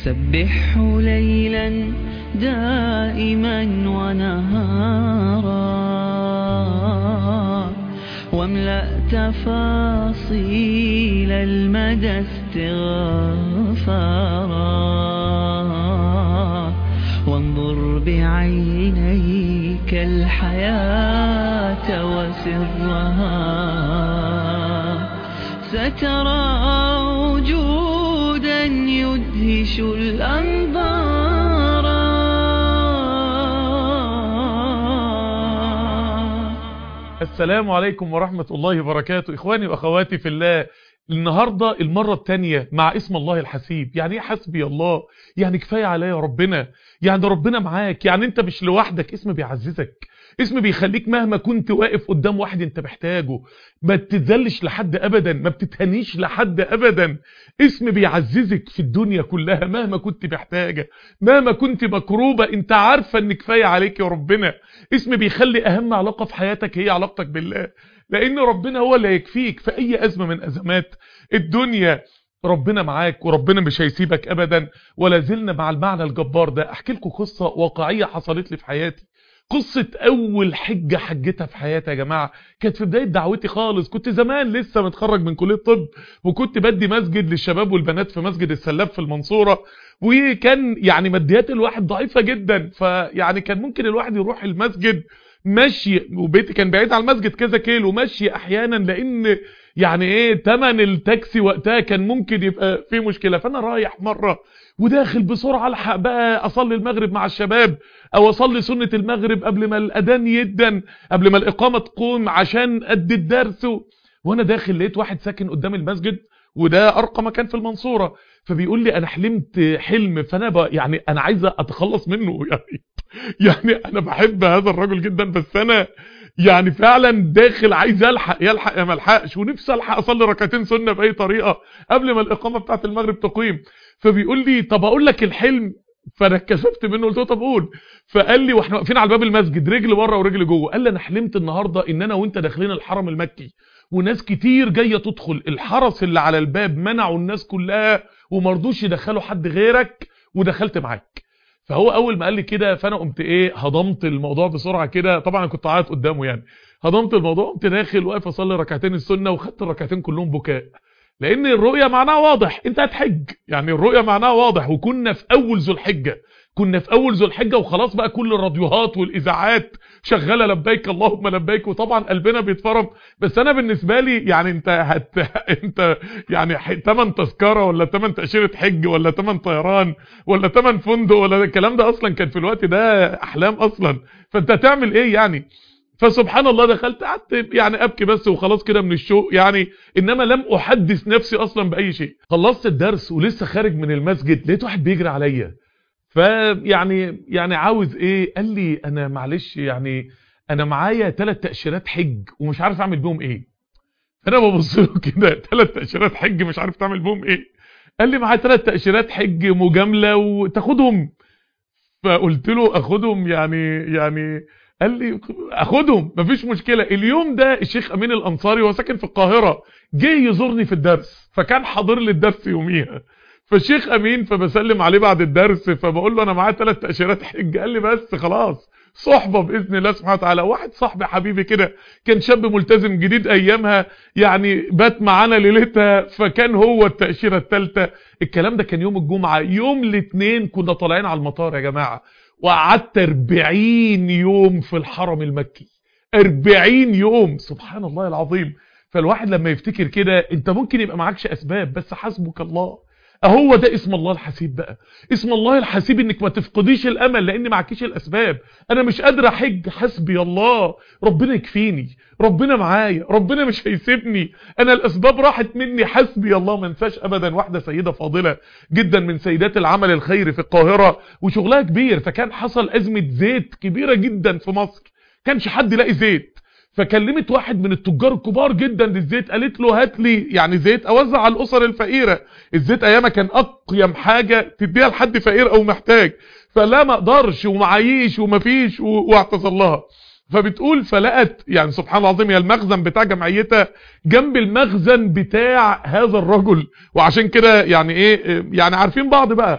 سبحه ليلا دائما ونهارا واملأ تفاصيل المدى استغفارا وانظر بعينيك الحياة وسرها سترى وجودا يدهش الأنظار السلام عليكم ورحمة الله وبركاته إخواني وأخواتي في الله النهاردة المرة التانية مع اسم الله الحسيب يعني ايه حسبي الله يعني كفاية عليا ربنا يعني ربنا معاك يعني انت مش لوحدك اسم بيعززك اسم بيخليك مهما كنت واقف قدام واحد انت محتاجه ما تتذلش لحد ابدا ما بتتهنيش لحد ابدا اسم بيعززك في الدنيا كلها مهما كنت محتاجة مهما كنت مكروبة انت عارفة ان كفاية عليك يا ربنا اسم بيخلي اهم علاقة في حياتك هي علاقتك بالله لان ربنا هو اللي هيكفيك في اي ازمة من ازمات الدنيا ربنا معاك وربنا مش هيسيبك ابدا ولا زلنا مع المعنى الجبار ده احكي لكم قصة واقعية حصلت لي في حياتي قصة اول حجة حجتها في حياتي يا جماعة كانت في بداية دعوتي خالص كنت زمان لسه متخرج من كلية طب وكنت بدي مسجد للشباب والبنات في مسجد السلاب في المنصورة وكان يعني ماديات الواحد ضعيفة جدا فيعني كان ممكن الواحد يروح المسجد ماشي وبيتي كان بعيد على المسجد كذا كيلو ماشي احيانا لان يعني ايه تمن التاكسي وقتها كان ممكن يبقى في مشكلة فانا رايح مرة وداخل بسرعة الحق بقى اصلي المغرب مع الشباب او اصلي سنة المغرب قبل ما الاذان يدن قبل ما الاقامة تقوم عشان ادي الدرس وانا داخل لقيت واحد ساكن قدام المسجد وده ارقى مكان في المنصورة فبيقول لي انا حلمت حلم فانا ب... يعني انا عايز اتخلص منه يعني يعني انا بحب هذا الرجل جدا بس انا يعني فعلا داخل عايز الحق يلحق يا ملحقش ونفسي الحق اصلي ركعتين سنه باي طريقه قبل ما الاقامه بتاعه المغرب تقيم فبيقول لي طب اقول لك الحلم فانا اتكسفت منه قلت له طب قول فقال لي واحنا واقفين على باب المسجد رجل بره ورجل جوه قال لي انا حلمت النهارده ان انا وانت داخلين الحرم المكي وناس كتير جايه تدخل الحرس اللي على الباب منعوا الناس كلها ومرضوش يدخلوا حد غيرك ودخلت معاك فهو اول ما قال لي كده فانا قمت ايه هضمت الموضوع بسرعه كده طبعا انا كنت عيط قدامه يعني هضمت الموضوع قمت داخل واقف اصلي ركعتين السنه وخدت الركعتين كلهم بكاء لان الرؤيه معناها واضح انت هتحج يعني الرؤيه معناها واضح وكنا في اول ذو الحجه كنا في اول ذو الحجه وخلاص بقى كل الراديوهات والاذاعات شغاله لبيك اللهم لبيك وطبعا قلبنا بيتفرم بس انا بالنسبه لي يعني انت هت انت يعني ثمن تذكره ولا ثمن تاشيره حج ولا ثمن طيران ولا ثمن فندق ولا الكلام ده اصلا كان في الوقت ده احلام اصلا فانت هتعمل ايه يعني فسبحان الله دخلت قعدت يعني ابكي بس وخلاص كده من الشوق يعني انما لم احدث نفسي اصلا باي شيء خلصت الدرس ولسه خارج من المسجد لقيت واحد بيجري عليا فيعني يعني عاوز ايه قال لي انا معلش يعني انا معايا ثلاث تاشيرات حج ومش عارف اعمل بيهم ايه انا ببص له كده ثلاث تاشيرات حج مش عارف تعمل بيهم ايه قال لي معايا ثلاث تاشيرات حج مجامله وتاخدهم فقلت له اخدهم يعني يعني قال لي اخدهم مفيش مشكله اليوم ده الشيخ امين الانصاري هو ساكن في القاهره جه يزورني في الدرس فكان حاضر لي الدرس يوميها فالشيخ امين فبسلم عليه بعد الدرس فبقول له انا معايا ثلاث تاشيرات حج قال لي بس خلاص صحبه باذن الله سبحانه وتعالى واحد صاحبي حبيبي كده كان شاب ملتزم جديد ايامها يعني بات معانا ليلتها فكان هو التاشيره الثالثه الكلام ده كان يوم الجمعه يوم الاثنين كنا طالعين على المطار يا جماعه وقعدت 40 يوم في الحرم المكي 40 يوم سبحان الله العظيم فالواحد لما يفتكر كده انت ممكن يبقى معكش اسباب بس حسبك الله اهو ده اسم الله الحسيب بقى اسم الله الحسيب انك ما تفقديش الامل لان معكيش الاسباب انا مش قادر احج حسبي الله ربنا يكفيني ربنا معايا ربنا مش هيسيبني انا الاسباب راحت مني حسبي الله ما انساش ابدا واحده سيده فاضله جدا من سيدات العمل الخيري في القاهره وشغلها كبير فكان حصل ازمه زيت كبيره جدا في مصر كانش حد يلاقي زيت فكلمت واحد من التجار الكبار جدا للزيت قالت له هات لي يعني زيت اوزع على الاسر الفقيره الزيت ايامها كان اقيم حاجه تديها لحد فقير او محتاج فلا ما اقدرش ومعيش ومفيش واعتذر لها فبتقول فلقت يعني سبحان الله العظيم هي المخزن بتاع جمعيتها جنب المخزن بتاع هذا الرجل وعشان كده يعني ايه يعني عارفين بعض بقى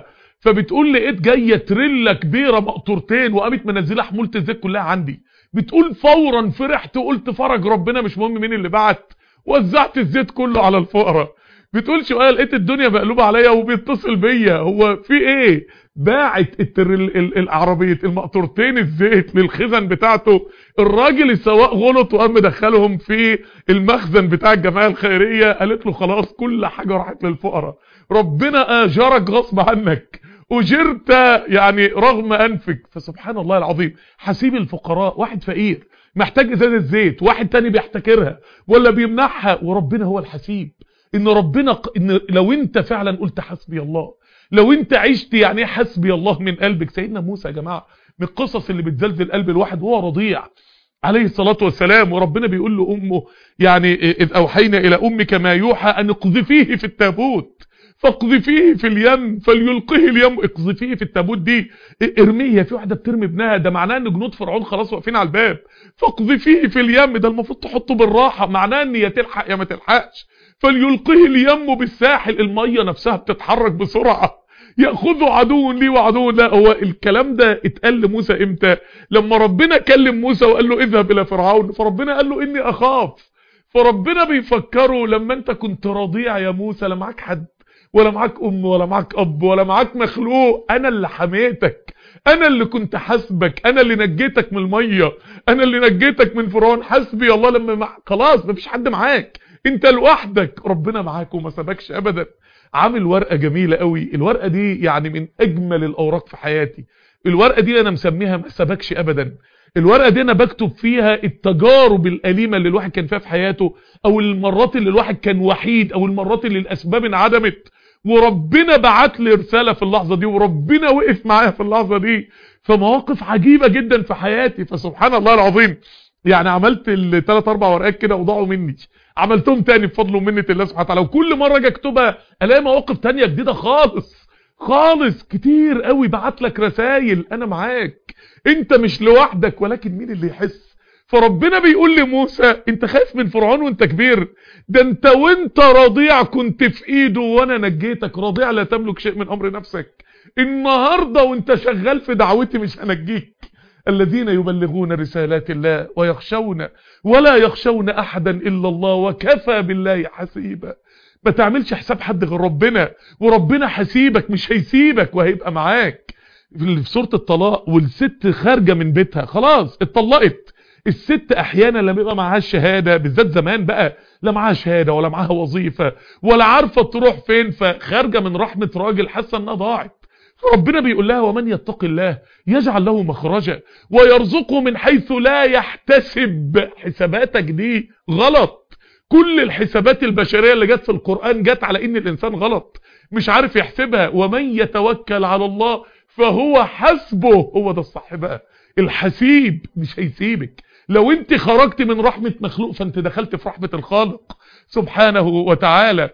فبتقول لقيت جايه تريلا كبيره مقطورتين وقامت منزله حموله الزيت كلها عندي بتقول فورا فرحت وقلت فرج ربنا مش مهم مين اللي بعت وزعت الزيت كله على الفقراء بتقول شويه لقيت الدنيا مقلوبه عليا وبيتصل بيا هو في ايه باعت الترل ال- العربيه المقطورتين الزيت للخزن بتاعته الراجل السواق غلط وقام مدخلهم في المخزن بتاع الجمعيه الخيريه قالت له خلاص كل حاجه راحت للفقراء ربنا اجرك غصب عنك اجرت يعني رغم انفك فسبحان الله العظيم حسيب الفقراء واحد فقير محتاج ازازه زيت واحد تاني بيحتكرها ولا بيمنعها وربنا هو الحسيب ان ربنا ق... ان لو انت فعلا قلت حسبي الله لو انت عشت يعني ايه حسبي الله من قلبك سيدنا موسى يا جماعه من القصص اللي بتزلزل قلب الواحد وهو رضيع عليه الصلاة والسلام وربنا بيقول له أمه يعني إذ أوحينا إلى أمك ما يوحى أن اقذفيه في التابوت فاقذفيه في اليم فليلقيه اليم اقذفيه في التابوت دي ارميه في واحدة بترمي ابنها ده معناه ان جنود فرعون خلاص واقفين على الباب فاقذفيه في اليم ده المفروض تحطه بالراحة معناه ان يا تلحق يا ما تلحقش فليلقيه اليم بالساحل المية نفسها بتتحرك بسرعة ياخذه عدو لي وعدو لا هو الكلام ده اتقال لموسى امتى لما ربنا كلم موسى وقال له اذهب الى فرعون فربنا قال له اني اخاف فربنا بيفكره لما انت كنت رضيع يا موسى لا معاك حد ولا معاك ام ولا معاك اب ولا معاك مخلوق انا اللي حميتك انا اللي كنت حاسبك انا اللي نجيتك من الميه انا اللي نجيتك من فرعون حسبي الله لما مع... خلاص مفيش حد معاك انت لوحدك ربنا معاك وما سابكش ابدا عامل ورقه جميله قوي الورقه دي يعني من اجمل الاوراق في حياتي الورقه دي انا مسميها ما سابكش ابدا الورقه دي انا بكتب فيها التجارب الاليمه اللي الواحد كان فيها في حياته او المرات اللي الواحد كان وحيد او المرات اللي الاسباب انعدمت وربنا بعت لي رساله في اللحظه دي وربنا وقف معايا في اللحظه دي فمواقف عجيبه جدا في حياتي فسبحان الله العظيم يعني عملت الثلاث اربع ورقات كده وضاعوا مني عملتهم تاني بفضل ومنه الله سبحانه وتعالى وكل مره اجي اكتبها الاقي مواقف تانية جديده خالص خالص كتير قوي بعت لك رسائل انا معاك انت مش لوحدك ولكن مين اللي يحس فربنا بيقول لموسى انت خايف من فرعون وانت كبير ده انت وانت رضيع كنت في ايده وانا نجيتك رضيع لا تملك شيء من امر نفسك النهارده وانت شغال في دعوتي مش هنجيك الذين يبلغون رسالات الله ويخشون ولا يخشون احدا الا الله وكفى بالله حسيبا ما تعملش حساب حد غير ربنا وربنا حسيبك مش هيسيبك وهيبقى معاك في سورة الطلاق والست خارجة من بيتها خلاص اتطلقت الست احيانا لما يبقى معاها الشهادة بالذات زمان بقى لا معاها شهادة ولا معاها وظيفة ولا عارفة تروح فين فخارجة من رحمة راجل حاسة انها ضاعت ربنا بيقول لها ومن يتق الله يجعل له مخرجا ويرزقه من حيث لا يحتسب حساباتك دي غلط كل الحسابات البشرية اللي جت في القرآن جت على ان الانسان غلط مش عارف يحسبها ومن يتوكل على الله فهو حسبه هو ده الصح بقى الحسيب مش هيسيبك لو انت خرجت من رحمة مخلوق فانت دخلت في رحمة الخالق سبحانه وتعالى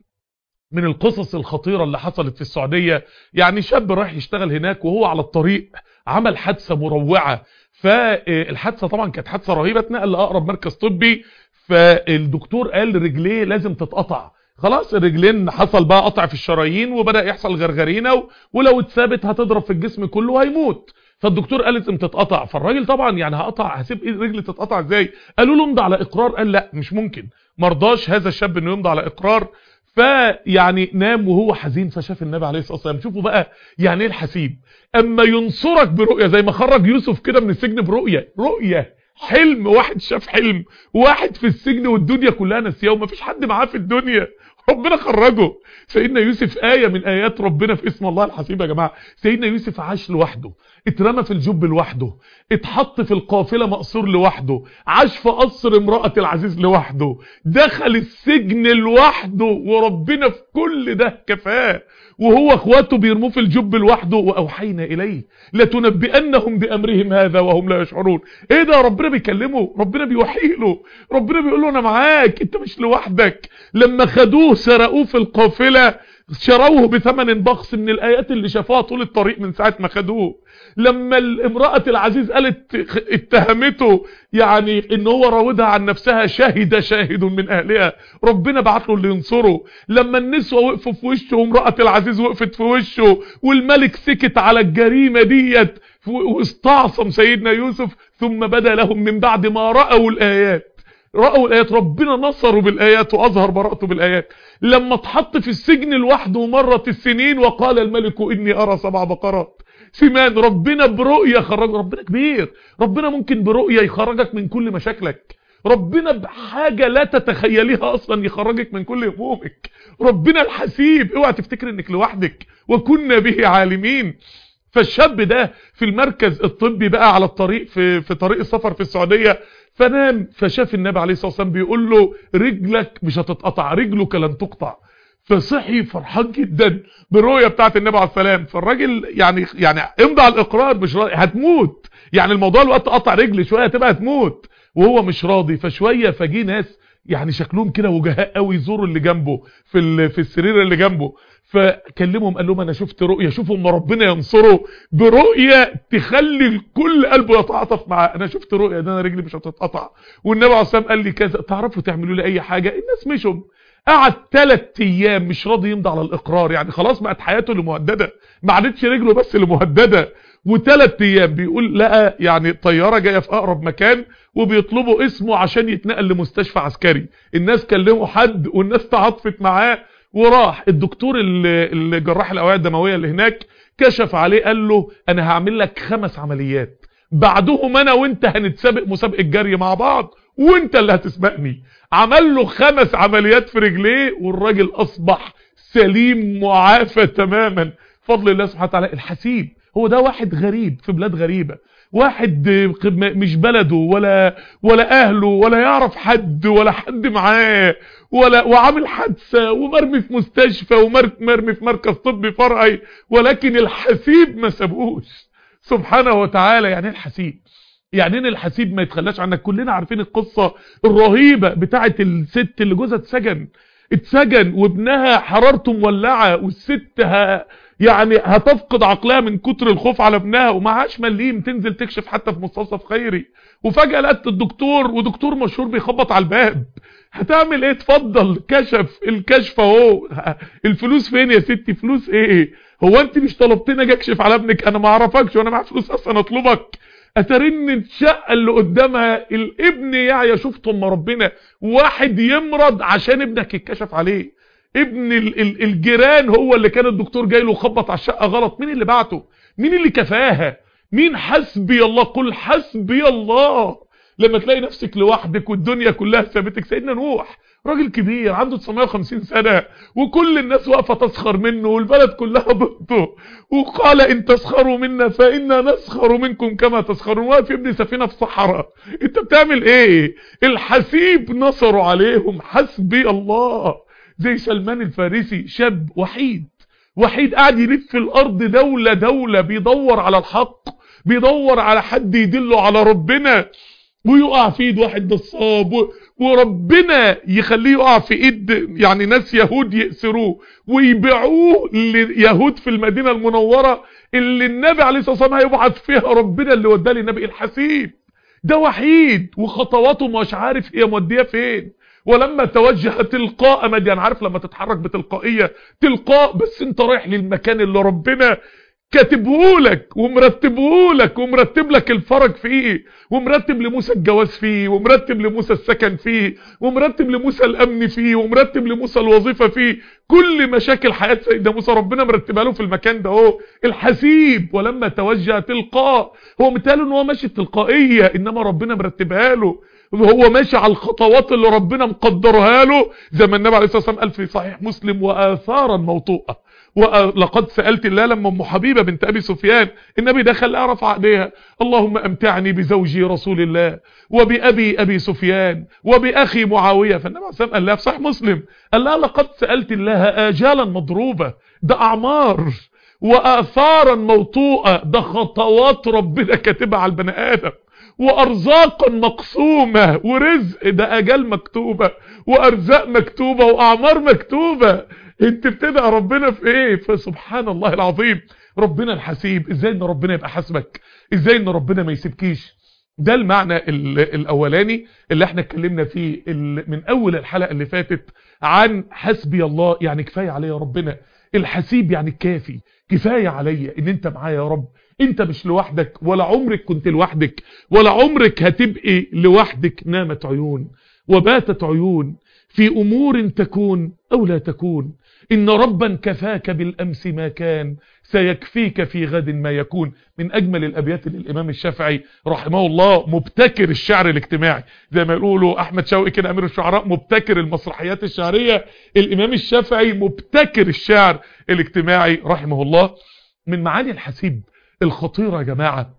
من القصص الخطيرة اللي حصلت في السعودية يعني شاب رايح يشتغل هناك وهو على الطريق عمل حادثة مروعة فالحادثة طبعا كانت حادثة رهيبة اتنقل لأقرب مركز طبي فالدكتور قال رجليه لازم تتقطع خلاص الرجلين حصل بقى قطع في الشرايين وبدأ يحصل غرغرينة ولو اتثابت هتضرب في الجسم كله وهيموت فالدكتور قال لازم تتقطع فالراجل طبعا يعني هقطع هسيب ايه رجلي تتقطع ازاي قالوا له امضي على اقرار قال لا مش ممكن مرضاش هذا الشاب انه يمضي على اقرار فيعني نام وهو حزين فشاف النبي عليه الصلاه والسلام شوفوا بقى يعني ايه الحسيب اما ينصرك برؤيه زي ما خرج يوسف كده من السجن برؤيه رؤيه حلم واحد شاف حلم واحد في السجن والدنيا كلها نسياه ومفيش حد معاه في الدنيا ربنا خرجه سيدنا يوسف آية من آيات ربنا في اسم الله الحسيب يا جماعة سيدنا يوسف عاش لوحده اترمى في الجب لوحده اتحط في القافلة مقصور لوحده عاش في قصر امرأة العزيز لوحده دخل السجن لوحده وربنا في كل ده كفاه وهو اخواته بيرموه في الجب لوحده واوحينا اليه لتنبئنهم بامرهم هذا وهم لا يشعرون ايه ده ربنا بيكلمه ربنا بيوحي له ربنا بيقول له انا معاك انت مش لوحدك لما خدوه سرقوه في القافله شروه بثمن بخس من الايات اللي شافوها طول الطريق من ساعه ما خدوه لما امراه العزيز قالت اتهمته يعني ان هو راودها عن نفسها شهد شاهد من اهلها ربنا بعت له اللي ينصره لما النسوه وقفوا في وشه وامراه العزيز وقفت في وشه والملك سكت على الجريمه ديت واستعصم سيدنا يوسف ثم بدا لهم من بعد ما راوا الايات رأوا الآيات ربنا نصروا بالآيات وأظهر براءته بالآيات لما اتحط في السجن لوحده مرت السنين وقال الملك إني أرى سبع بقرات سمان ربنا برؤية خرج ربنا كبير ربنا ممكن برؤية يخرجك من كل مشاكلك ربنا بحاجة لا تتخيليها أصلا يخرجك من كل همومك ربنا الحسيب اوعى تفتكر انك لوحدك وكنا به عالمين فالشاب ده في المركز الطبي بقى على الطريق في, في طريق السفر في السعودية فنام فشاف النبي عليه الصلاة والسلام بيقول له رجلك مش هتتقطع رجلك لن تقطع فصحي فرحان جدا بالرؤيه بتاعت النبي عليه السلام فالراجل يعني يعني امضى على الاقرار مش راضي هتموت يعني الموضوع الوقت قطع رجل شويه هتبقى هتموت وهو مش راضي فشويه فجي ناس يعني شكلهم كده وجهاء قوي يزوروا اللي جنبه في في السرير اللي جنبه فكلمهم قال لهم انا شفت رؤيه شوفوا اما ربنا ينصره برؤيه تخلي الكل قلبه يتعاطف معاه انا شفت رؤيه ده انا رجلي مش هتتقطع والنبي عليه الصلاه والسلام قال لي كذا تعرفوا تعملوا لي اي حاجه الناس مشوا قعد ثلاث ايام مش راضي يمضي على الاقرار يعني خلاص بقت حياته اللي مهدده ما عادتش رجله بس اللي مهدده وثلاث ايام بيقول لقى يعني طياره جايه في اقرب مكان وبيطلبوا اسمه عشان يتنقل لمستشفى عسكري الناس كلموا حد والناس تعاطفت معاه وراح الدكتور الجراح الاوعيه الدمويه اللي هناك كشف عليه قال له انا هعمل لك خمس عمليات بعدهم انا وانت هنتسابق مسابقه جري مع بعض وانت اللي هتسبقني عمل له خمس عمليات في رجليه والراجل اصبح سليم معافى تماما فضل الله سبحانه وتعالى الحسيب هو ده واحد غريب في بلاد غريبة واحد مش بلده ولا ولا اهله ولا يعرف حد ولا حد معاه ولا وعامل حادثه ومرمي في مستشفى ومرمي في مركز طبي فرعي ولكن الحسيب ما سابوش سبحانه وتعالى يعني ايه الحسيب يعني ايه الحسيب ما يتخلاش عنك كلنا عارفين القصة الرهيبة بتاعت الست اللي جوزها اتسجن اتسجن وابنها حرارته مولعة والست ها يعني هتفقد عقلها من كتر الخوف على ابنها ومعهاش مليم تنزل تكشف حتى في مستوصف خيري وفجأة لقت الدكتور ودكتور مشهور بيخبط على الباب هتعمل ايه اتفضل كشف الكشف اهو الفلوس فين يا ستي فلوس ايه هو انت مش طلبتني اجي اكشف على ابنك انا ما اعرفكش وانا معايا فلوس اصلا اطلبك اترن الشقه اللي قدامها الابن يعيا شفت ام ربنا واحد يمرض عشان ابنك يتكشف عليه ابن ال ال الجيران هو اللي كان الدكتور جاي له خبط على الشقه غلط مين اللي بعته مين اللي كفاها مين حسبي الله قل حسبي الله لما تلاقي نفسك لوحدك والدنيا كلها سابتك سيدنا نوح راجل كبير عنده 950 سنة وكل الناس واقفة تسخر منه والبلد كلها ضده وقال ان تسخروا منا فإنا نسخر منكم كما تسخرون واقف يبني سفينة في صحراء انت بتعمل ايه الحسيب نصروا عليهم حسبي الله زي سلمان الفارسي شاب وحيد وحيد قاعد يلف في الارض دولة دولة بيدور على الحق بيدور على حد يدله على ربنا ويقع في ايد واحد نصاب وربنا يخليه يقع في ايد يعني ناس يهود يأسروه ويبيعوه ليهود في المدينة المنورة اللي النبي عليه الصلاة والسلام هيبعث فيها ربنا اللي وداه للنبي الحسيب ده وحيد وخطواته مش عارف هي موديه فين ولما توجه تلقاء مدين عارف لما تتحرك بتلقائية تلقاء بس انت رايح للمكان اللي ربنا كاتبهولك ومرتبهولك ومرتب لك الفرج فيه ومرتب لموسى الجواز فيه ومرتب لموسى السكن فيه ومرتب لموسى الامن فيه ومرتب لموسى الوظيفة فيه كل مشاكل حياة سيدنا موسى ربنا مرتبها له في المكان ده اهو الحسيب ولما توجه تلقاء هو مثال ان هو ماشي تلقائية انما ربنا مرتبها له وهو ماشي على الخطوات اللي ربنا مقدرها له زي ما النبي عليه الصلاه والسلام قال في صحيح مسلم واثارا موطوءه ولقد سألت الله لما ام حبيبة بنت ابي سفيان النبي دخل اعرف عقدها اللهم امتعني بزوجي رسول الله وبأبي ابي سفيان وبأخي معاوية فالنبي عليه الصلاة والسلام قال لها في صحيح مسلم قال لها لقد سألت الله آجالا مضروبة ده اعمار واثارا موطوءة ده خطوات ربنا كاتبها على البني ادم وارزاقا مقسومة ورزق ده اجال مكتوبة وارزاق مكتوبة واعمار مكتوبة انت بتدعي ربنا في ايه فسبحان الله العظيم ربنا الحسيب ازاي ان ربنا يبقى حاسبك ازاي ان ربنا ما يسيبكيش ده المعنى ال- الاولاني اللي احنا اتكلمنا فيه ال- من اول الحلقة اللي فاتت عن حسبي الله يعني كفاية عليا ربنا الحسيب يعني الكافي كفاية عليا ان انت معايا يا رب انت مش لوحدك ولا عمرك كنت لوحدك ولا عمرك هتبقي لوحدك نامت عيون وباتت عيون في امور تكون او لا تكون ان ربا كفاك بالامس ما كان سيكفيك في غد ما يكون من اجمل الابيات للامام الشافعي رحمه الله مبتكر الشعر الاجتماعي زي ما يقولوا احمد شوقي كده امير الشعراء مبتكر المسرحيات الشعريه الامام الشافعي مبتكر الشعر الاجتماعي رحمه الله من معاني الحسيب الخطيره يا جماعه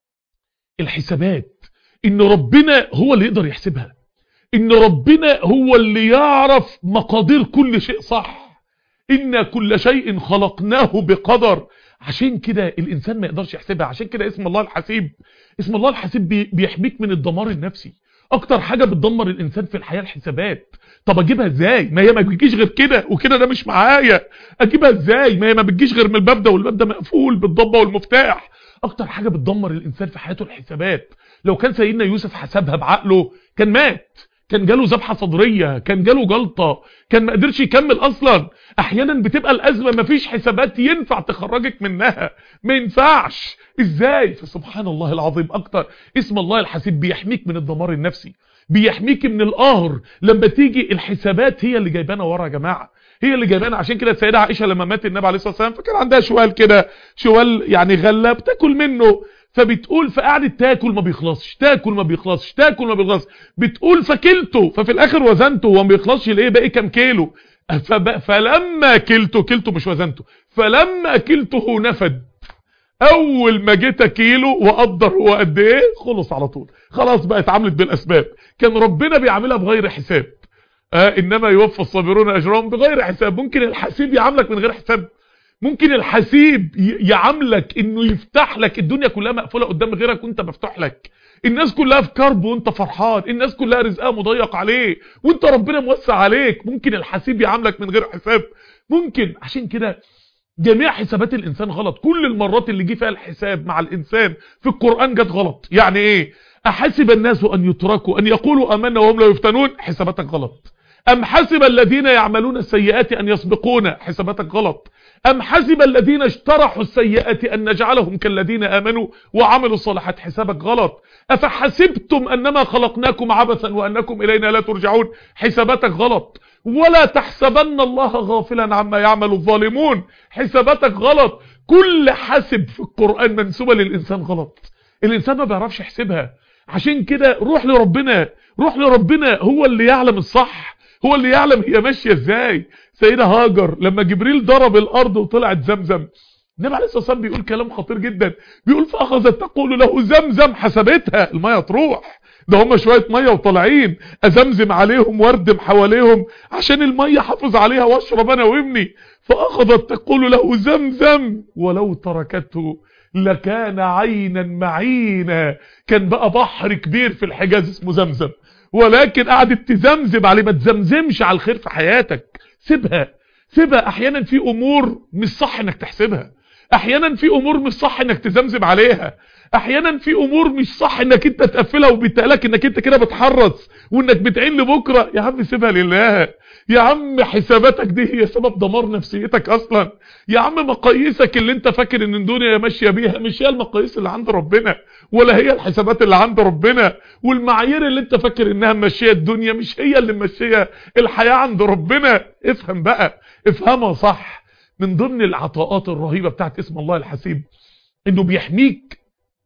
الحسابات ان ربنا هو اللي يقدر يحسبها ان ربنا هو اللي يعرف مقادير كل شيء صح إن كل شيء خلقناه بقدر عشان كده الإنسان ما يقدرش يحسبها عشان كده اسم الله الحسيب اسم الله الحسيب بي- بيحميك من الدمار النفسي أكتر حاجة بتدمر الإنسان في الحياة الحسابات طب أجيبها إزاي ما هي ما بتجيش غير كده وكده ده مش معايا أجيبها إزاي ما هي ما بتجيش غير من الباب ده والباب ده مقفول بالضبة والمفتاح أكتر حاجة بتدمر الإنسان في حياته الحسابات لو كان سيدنا يوسف حسبها بعقله كان مات كان جاله ذبحه صدريه كان جاله جلطه كان ما قدرش يكمل اصلا احيانا بتبقى الازمه ما فيش حسابات ينفع تخرجك منها ما ينفعش ازاي فسبحان الله العظيم اكتر اسم الله الحسيب بيحميك من الدمار النفسي بيحميك من القهر لما تيجي الحسابات هي اللي جايبانا ورا يا جماعه هي اللي جايبانا عشان كده السيده عائشه لما مات النبي عليه الصلاه والسلام فكان عندها شوال كده شوال يعني غله بتاكل منه فبتقول فقعدت تاكل ما بيخلصش تاكل ما بيخلصش تاكل ما بيخلصش بتقول فكلته ففي الاخر وزنته وما بيخلصش ليه باقي كام كيلو فب... فلما كلته كلته مش وزنته فلما كلته نفد اول ما جيت كيلو وقدر هو قد ايه خلص على طول خلاص بقى اتعاملت بالاسباب كان ربنا بيعملها بغير حساب آه انما يوفى الصابرون اجرهم بغير حساب ممكن الحسيب يعاملك من غير حساب ممكن الحسيب ي- يعاملك انه يفتح لك الدنيا كلها مقفوله قدام غيرك وانت مفتوح لك الناس كلها في كرب وانت فرحان الناس كلها رزقها مضيق عليه وانت ربنا موسع عليك ممكن الحسيب يعاملك من غير حساب ممكن عشان كده جميع حسابات الانسان غلط كل المرات اللي جه فيها الحساب مع الانسان في القرآن جت غلط يعني ايه احسب الناس ان يتركوا ان يقولوا امنا وهم لا يفتنون حساباتك غلط ام حسب الذين يعملون السيئات ان يسبقونا حساباتك غلط ام حسب الذين اجترحوا السيئات ان نجعلهم كالذين امنوا وعملوا الصالحات حسابك غلط افحسبتم انما خلقناكم عبثا وانكم الينا لا ترجعون حساباتك غلط ولا تحسبن الله غافلا عما يعمل الظالمون حساباتك غلط كل حسب في القرآن منسوبة للإنسان غلط الإنسان ما بيعرفش يحسبها عشان كده روح لربنا روح لربنا هو اللي يعلم الصح هو اللي يعلم هي ماشية ازاي سيدة هاجر لما جبريل ضرب الأرض وطلعت زمزم النبي عليه الصلاة والسلام بيقول كلام خطير جدا بيقول فأخذت تقول له زمزم حسبتها المية تروح ده هم شوية مية وطالعين ازمزم عليهم واردم حواليهم عشان المية حافظ عليها واشرب انا وابني فاخذت تقول له زمزم ولو تركته لكان عينا معينا كان بقى بحر كبير في الحجاز اسمه زمزم ولكن قعدت تزمزم عليه ما تزمزمش على الخير في حياتك سيبها سيبها احيانا في امور مش صح انك تحسبها احيانا في امور مش صح انك تزمزم عليها احيانا في امور مش صح انك انت تقفلها وبيتقالك انك انت كده بتحرص وانك بتعين لبكره يا عم سيبها لله يا عم حساباتك دي هي سبب دمار نفسيتك اصلا يا عم مقاييسك اللي انت فاكر ان الدنيا ماشيه بيها مش هي المقاييس اللي عند ربنا ولا هي الحسابات اللي عند ربنا والمعايير اللي انت فاكر انها ماشيه الدنيا مش هي اللي ماشيه الحياه عند ربنا افهم بقى افهمها صح من ضمن العطاءات الرهيبه بتاعت اسم الله الحسيب انه بيحميك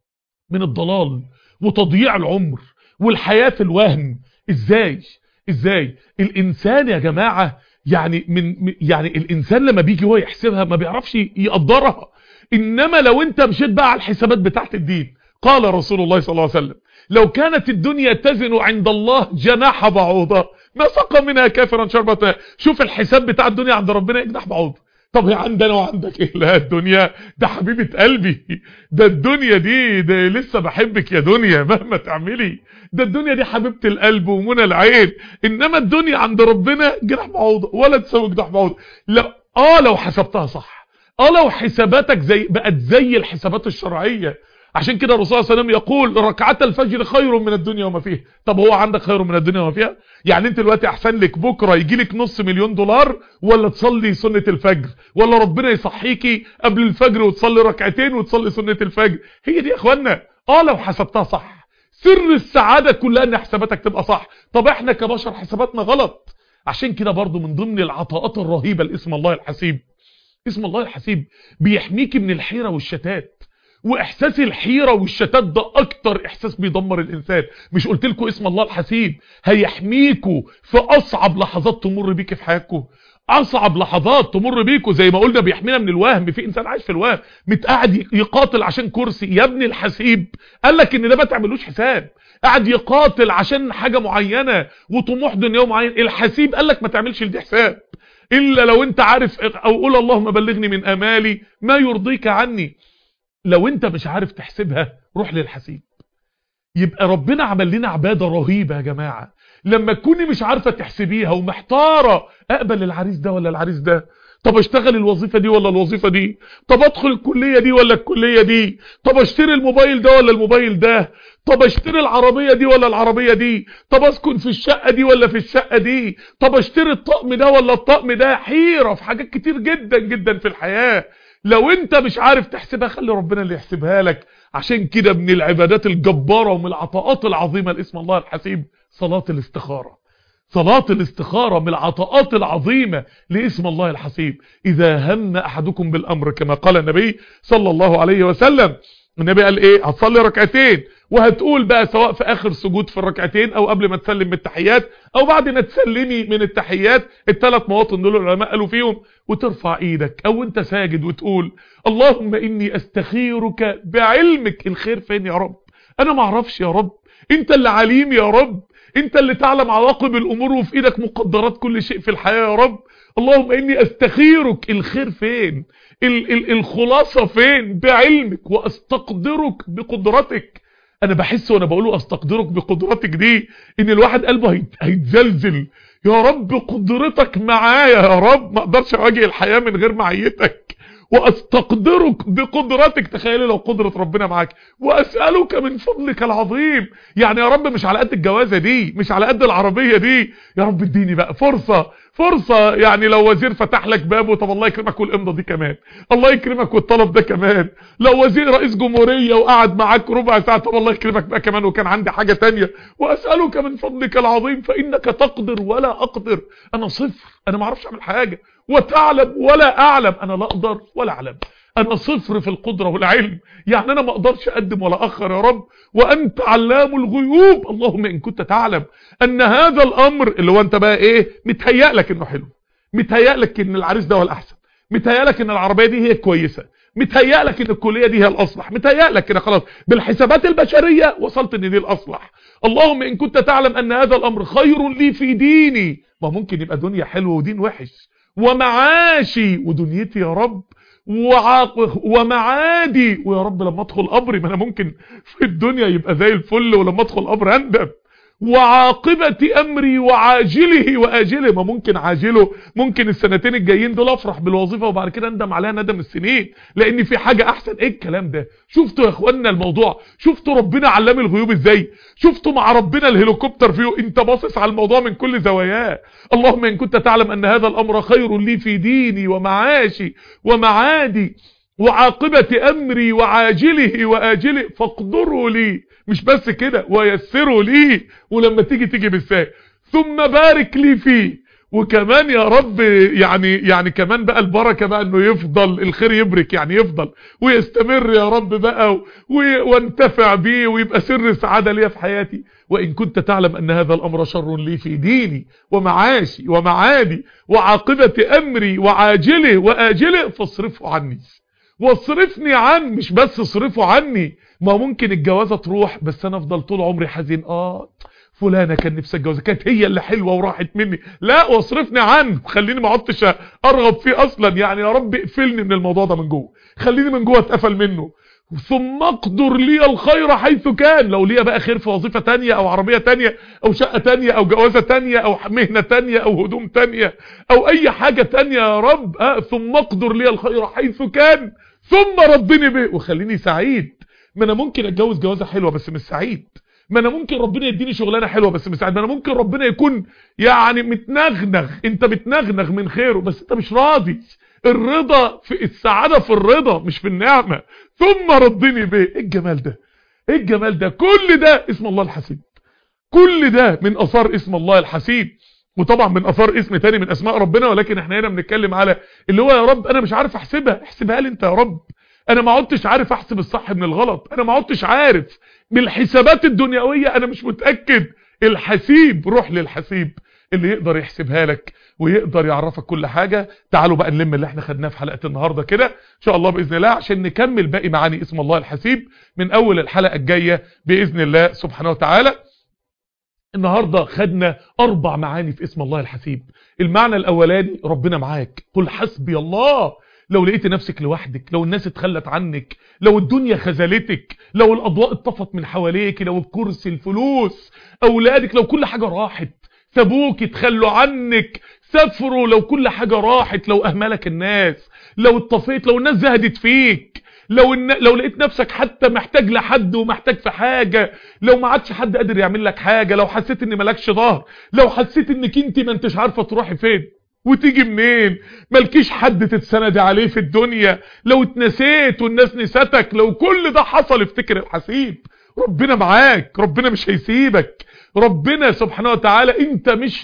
من الضلال وتضييع العمر والحياة في الوهم ازاي ازاي الانسان يا جماعة يعني من يعني الانسان لما بيجي هو يحسبها ما بيعرفش يقدرها انما لو انت مشيت بقى على الحسابات بتاعت الدين قال رسول الله صلى الله عليه وسلم لو كانت الدنيا تزن عند الله جناح بعوضة ما سقى منها كافرا شربة شوف الحساب بتاع الدنيا عند ربنا يجنح بعوضة طب هي عندنا وعندك ايه لا الدنيا ده حبيبة قلبي ده الدنيا دي ده لسه بحبك يا دنيا مهما تعملي ده الدنيا دي حبيبة القلب ومنى العين انما الدنيا عند ربنا جناح بعوضة ولا تساوي جناح بعوضة لا اه لو حسبتها صح اه لو حساباتك زي بقت زي الحسابات الشرعية عشان كده الرسول صلى الله عليه وسلم يقول ركعات الفجر خير من الدنيا وما فيها طب هو عندك خير من الدنيا وما فيها يعني انت دلوقتي احسن لك بكره يجي لك نص مليون دولار ولا تصلي سنه الفجر ولا ربنا يصحيكي قبل الفجر وتصلي ركعتين وتصلي سنه الفجر هي دي يا اخوانا اه لو حسبتها صح سر السعاده كلها ان حساباتك تبقى صح طب احنا كبشر حساباتنا غلط عشان كده برضو من ضمن العطاءات الرهيبه لاسم الله الحسيب اسم الله الحسيب بيحميكي من الحيره والشتات واحساس الحيرة والشتات ده اكتر احساس بيدمر الانسان مش قلت لكم اسم الله الحسيب هيحميكوا في اصعب لحظات تمر بيك في حياتكم اصعب لحظات تمر بيكوا زي ما قلنا بيحمينا من الوهم في انسان عايش في الوهم متقاعد يقاتل عشان كرسي يا ابني الحسيب قال لك ان ده ما تعملوش حساب قاعد يقاتل عشان حاجة معينة وطموح دنيوي معين الحسيب قال لك ما تعملش لدي حساب الا لو انت عارف او قول اللهم بلغني من امالي ما يرضيك عني لو انت مش عارف تحسبها روح للحسيب يبقى ربنا عمل لنا عبادة رهيبة يا جماعة لما تكوني مش عارفة تحسبيها ومحتارة اقبل العريس ده ولا العريس ده طب اشتغل الوظيفة دي ولا الوظيفة دي طب ادخل الكلية دي ولا الكلية دي طب اشتري الموبايل ده ولا الموبايل ده طب اشتري العربية دي ولا العربية دي طب اسكن في الشقة دي ولا في الشقة دي طب اشتري الطقم ده ولا الطقم ده حيرة في حاجات كتير جدا جدا في الحياة لو انت مش عارف تحسبها خلي ربنا اللي يحسبها لك عشان كده من العبادات الجبارة ومن العطاءات العظيمة لاسم الله الحسيب صلاة الاستخارة صلاة الاستخارة من العطاءات العظيمة لاسم الله الحسيب إذا هم أحدكم بالأمر كما قال النبي صلى الله عليه وسلم النبي قال ايه هتصلي ركعتين وهتقول بقى سواء في اخر سجود في الركعتين او قبل ما تسلم من التحيات او بعد ما تسلمي من التحيات الثلاث مواطن دول العلماء قالوا فيهم وترفع ايدك او انت ساجد وتقول اللهم اني استخيرك بعلمك الخير فين يا رب انا ما اعرفش يا رب انت اللي عليم يا رب انت اللي تعلم عواقب الامور وفي ايدك مقدرات كل شيء في الحياة يا رب اللهم اني استخيرك الخير فين ال ال الخلاصة فين بعلمك واستقدرك بقدرتك انا بحس وانا بقوله استقدرك بقدرتك دي ان الواحد قلبه هيتزلزل يا رب قدرتك معايا يا رب ما اقدرش اواجه الحياة من غير معيتك واستقدرك بقدرتك تخيلي لو قدرة ربنا معاك واسألك من فضلك العظيم يعني يا رب مش على قد الجوازة دي مش على قد العربية دي يا رب اديني بقى فرصة فرصة يعني لو وزير فتح لك بابه طب الله يكرمك والامضة دي كمان الله يكرمك والطلب ده كمان لو وزير رئيس جمهورية وقعد معاك ربع ساعة طب الله يكرمك بقى كمان وكان عندي حاجة تانية واسألك من فضلك العظيم فانك تقدر ولا اقدر انا صفر انا ما اعرفش اعمل حاجة وتعلم ولا اعلم انا لا اقدر ولا اعلم انا صفر في القدرة والعلم يعني انا ما اقدرش اقدم ولا اخر يا رب وانت علام الغيوب اللهم ان كنت تعلم ان هذا الامر اللي هو انت بقى ايه متهيأ لك انه حلو متهيأ لك ان العريس ده هو الاحسن متهيأ لك ان العربية دي هي كويسة متهيأ لك ان الكلية دي هي الاصلح متهيأ لك كده خلاص بالحسابات البشرية وصلت ان دي الاصلح اللهم ان كنت تعلم ان هذا الامر خير لي في ديني ما ممكن يبقى دنيا حلوة ودين وحش ومعاشي ودنيتي يا رب وعاق ومعادي ويا رب لما ادخل قبري ما انا ممكن في الدنيا يبقى زي الفل ولما ادخل قبر اندم وعاقبة امري وعاجله واجله ما ممكن عاجله ممكن السنتين الجايين دول افرح بالوظيفة وبعد كده اندم عليها ندم السنين لان في حاجة احسن ايه الكلام ده شفتوا يا اخوانا الموضوع شفتوا ربنا علام الغيوب ازاي شفتوا مع ربنا الهليكوبتر فيه انت باصص على الموضوع من كل زواياه اللهم ان كنت تعلم ان هذا الامر خير لي في ديني ومعاشي ومعادي وعاقبة امري وعاجله واجله فاقدروا لي مش بس كده ويسروا لي ولما تيجي تيجي بالساء ثم بارك لي فيه وكمان يا رب يعني يعني كمان بقى البركة بقى انه يفضل الخير يبرك يعني يفضل ويستمر يا رب بقى وانتفع بيه ويبقى سر سعادة ليا في حياتي وإن كنت تعلم أن هذا الأمر شر لي في ديني ومعاشي ومعادي وعاقبة أمري وعاجله وآجله فاصرفه عني واصرفني عن مش بس اصرفه عني ما ممكن الجوازة تروح بس انا افضل طول عمري حزين اه فلانه كان نفسي اتجوزها كانت هي اللي حلوه وراحت مني لا واصرفني عنه خليني ما اقعدش ارغب فيه اصلا يعني يا رب اقفلني من الموضوع ده من جوه خليني من جوه اتقفل منه ثم اقدر لي الخير حيث كان لو ليا بقى خير في وظيفة تانية او عربية تانية او شقة تانية او جوازة تانية او مهنة تانية او هدوم تانية او اي حاجة تانية يا رب آه ثم اقدر لي الخير حيث كان ثم ردني به وخليني سعيد ما انا ممكن اتجوز جوازة حلوة بس مش سعيد ما انا ممكن ربنا يديني شغلانه حلوه بس مش سعيد ما انا ممكن ربنا يكون يعني متنغنغ انت بتنغنغ من خيره بس انت مش راضي الرضا في السعادة في الرضا مش في النعمة ثم ردني به ايه الجمال ده ايه الجمال ده كل ده اسم الله الحسيب كل ده من اثار اسم الله الحسيب وطبعا من اثار اسم تاني من اسماء ربنا ولكن احنا هنا بنتكلم على اللي هو يا رب انا مش عارف احسبها احسبها لي انت يا رب انا ما عدتش عارف احسب الصح من الغلط انا ما عدتش عارف من الحسابات الدنيوية انا مش متأكد الحسيب روح للحسيب اللي يقدر يحسبها لك ويقدر يعرفك كل حاجة تعالوا بقى نلم اللي احنا خدناه في حلقة النهاردة كده ان شاء الله بإذن الله عشان نكمل باقي معاني اسم الله الحسيب من اول الحلقة الجاية بإذن الله سبحانه وتعالى النهاردة خدنا اربع معاني في اسم الله الحسيب المعنى الاولاني ربنا معاك قل حسبي الله لو لقيت نفسك لوحدك لو الناس اتخلت عنك لو الدنيا خذلتك لو الاضواء اتطفت من حواليك لو الكرسي الفلوس اولادك لو كل حاجة راحت سابوك اتخلوا عنك سافروا لو كل حاجة راحت لو اهملك الناس لو اتطفيت لو الناس زهدت فيك لو الن... لو لقيت نفسك حتى محتاج لحد ومحتاج في حاجة لو ما عادش حد قادر يعمل لك حاجة لو حسيت ان مالكش ظهر لو حسيت انك انت ما انتش عارفة تروحي فين وتيجي منين مالكيش حد تتسند عليه في الدنيا لو اتنسيت والناس نسيتك لو كل ده حصل افتكر الحسيب ربنا معاك ربنا مش هيسيبك ربنا سبحانه وتعالى انت مش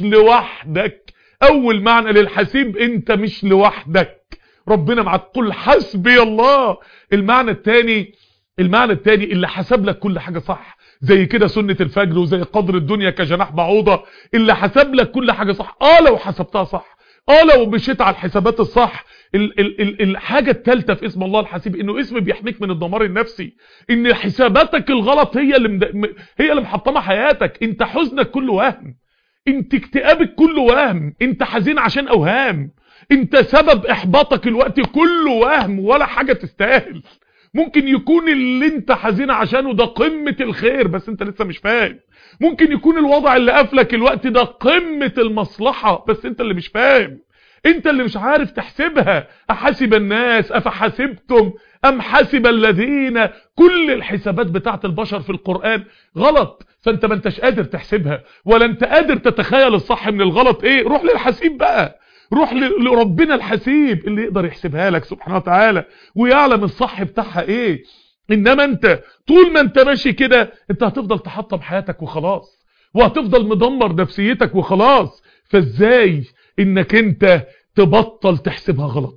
لوحدك اول معنى للحسيب انت مش لوحدك ربنا معاك قل حسبي الله المعنى الثاني المعنى الثاني اللي حسب لك كل حاجة صح زي كده سنة الفجر وزي قدر الدنيا كجناح بعوضة اللي حسب لك كل حاجة صح اه لو حسبتها صح اه لو مشيت على الحسابات الصح ال ال ال الحاجة الثالثة في اسم الله الحسيب انه اسم بيحميك من الدمار النفسي ان حساباتك الغلط هي اللي مد... هي اللي محطمة حياتك انت حزنك كله وهم انت اكتئابك كله وهم انت حزين عشان اوهام انت سبب احباطك الوقت كله وهم ولا حاجة تستاهل ممكن يكون اللي انت حزين عشانه ده قمة الخير بس انت لسه مش فاهم ممكن يكون الوضع اللي قفلك الوقت ده قمة المصلحة بس انت اللي مش فاهم انت اللي مش عارف تحسبها احسب الناس افحسبتم ام حسب الذين كل الحسابات بتاعت البشر في القرآن غلط فانت ما انتش قادر تحسبها ولا انت قادر تتخيل الصح من الغلط ايه روح للحسيب بقى روح لربنا الحسيب اللي يقدر يحسبها لك سبحانه وتعالى ويعلم الصح بتاعها ايه انما انت طول ما انت ماشي كده انت هتفضل تحطم حياتك وخلاص وهتفضل مدمر نفسيتك وخلاص فازاي انك انت تبطل تحسبها غلط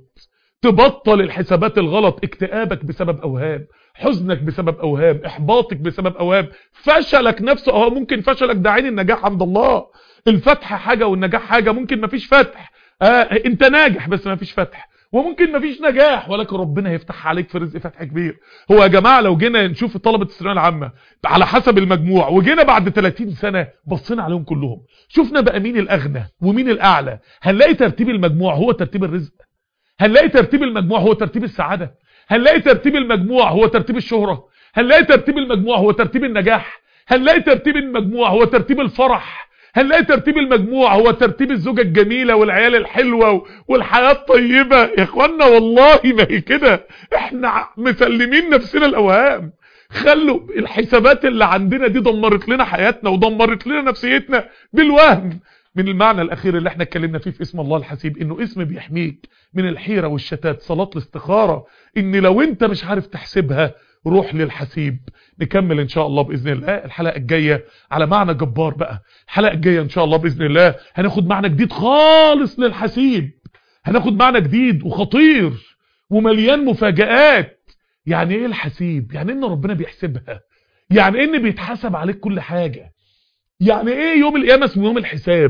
تبطل الحسابات الغلط اكتئابك بسبب اوهام حزنك بسبب اوهام احباطك بسبب اوهام فشلك نفسه اه ممكن فشلك ده عين النجاح عند الله الفتح حاجة والنجاح حاجة ممكن مفيش فتح آه انت ناجح بس مفيش فتح وممكن مفيش نجاح ولكن ربنا هيفتح عليك في رزق فتح كبير هو يا جماعة لو جينا نشوف طلبة الثانويه العامة على حسب المجموع وجينا بعد 30 سنة بصينا عليهم كلهم شفنا بقى مين الاغنى ومين الاعلى هنلاقي ترتيب المجموع هو ترتيب الرزق هنلاقي ترتيب المجموع هو ترتيب السعادة هنلاقي ترتيب المجموع هو ترتيب الشهرة هنلاقي ترتيب المجموع هو ترتيب النجاح هنلاقي ترتيب المجموع هو ترتيب الفرح هنلاقي ترتيب المجموع هو ترتيب الزوجة الجميلة والعيال الحلوة والحياة الطيبة يا اخوانا والله ما هي كده احنا مسلمين نفسنا الاوهام خلوا الحسابات اللي عندنا دي دمرت لنا حياتنا ودمرت لنا نفسيتنا بالوهم من المعنى الاخير اللي احنا اتكلمنا فيه في اسم الله الحسيب انه اسم بيحميك من الحيرة والشتات صلاة الاستخارة ان لو انت مش عارف تحسبها روح للحسيب نكمل ان شاء الله باذن الله الحلقه الجايه على معنى جبار بقى الحلقه الجايه ان شاء الله باذن الله هناخد معنى جديد خالص للحسيب هناخد معنى جديد وخطير ومليان مفاجآت يعني ايه الحسيب يعني ان ربنا بيحسبها يعني ان بيتحسب عليك كل حاجه يعني ايه يوم القيامه اسمه يوم الحساب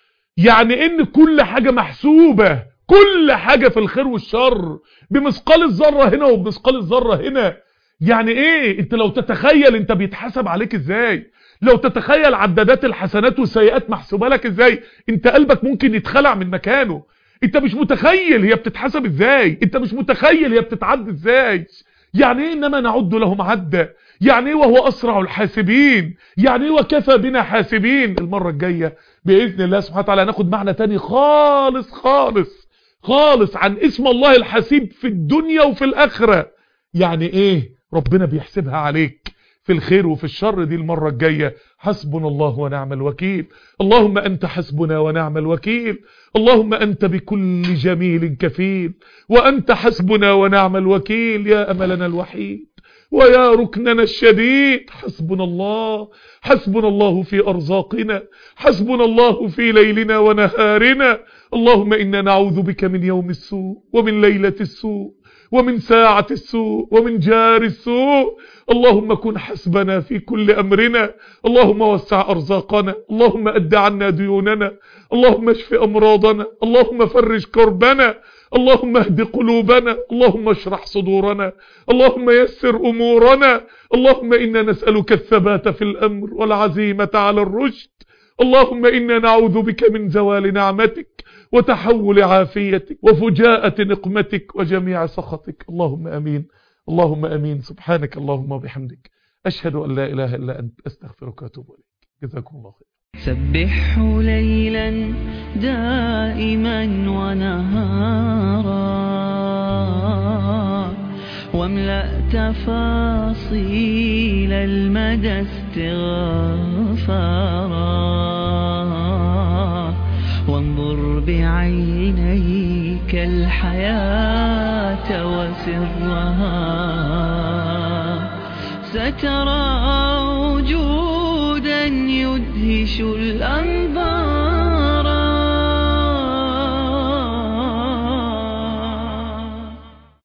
يعني ان كل حاجه محسوبه كل حاجه في الخير والشر بمثقال الذره هنا وبمثقال الذره هنا يعني ايه انت لو تتخيل انت بيتحسب عليك ازاي لو تتخيل عدادات الحسنات والسيئات محسوبه لك ازاي انت قلبك ممكن يتخلع من مكانه انت مش متخيل هي بتتحسب ازاي انت مش متخيل هي بتتعد ازاي يعني ايه انما نعد لهم عدا يعني ايه وهو اسرع الحاسبين يعني ايه وكفى بنا حاسبين المره الجايه باذن الله سبحانه وتعالى هناخد معنى تاني خالص خالص خالص عن اسم الله الحسيب في الدنيا وفي الاخره يعني ايه ربنا بيحسبها عليك في الخير وفي الشر دي المرة الجاية حسبنا الله ونعم الوكيل اللهم أنت حسبنا ونعم الوكيل اللهم أنت بكل جميل كفيل وأنت حسبنا ونعم الوكيل يا أملنا الوحيد ويا ركننا الشديد حسبنا الله حسبنا الله في أرزاقنا حسبنا الله في ليلنا ونهارنا اللهم إنا نعوذ بك من يوم السوء ومن ليلة السوء ومن ساعة السوء ومن جار السوء اللهم كن حسبنا في كل أمرنا اللهم وسع أرزاقنا اللهم أد عنا ديوننا اللهم اشف أمراضنا اللهم فرج كربنا اللهم اهد قلوبنا اللهم اشرح صدورنا اللهم يسر أمورنا اللهم إنا نسألك الثبات في الأمر والعزيمة على الرشد اللهم إنا نعوذ بك من زوال نعمتك وتحول عافيتك وفجاءة نقمتك وجميع سخطك اللهم أمين اللهم أمين سبحانك اللهم وبحمدك أشهد أن لا إله إلا أنت أستغفرك وأتوب إليك جزاكم الله خير سبحه ليلا دائما ونهارا واملأ تفاصيل المدى استغفارا وانظر بعينيك الحياة وسرها سترى وجودا يدهش الأنظار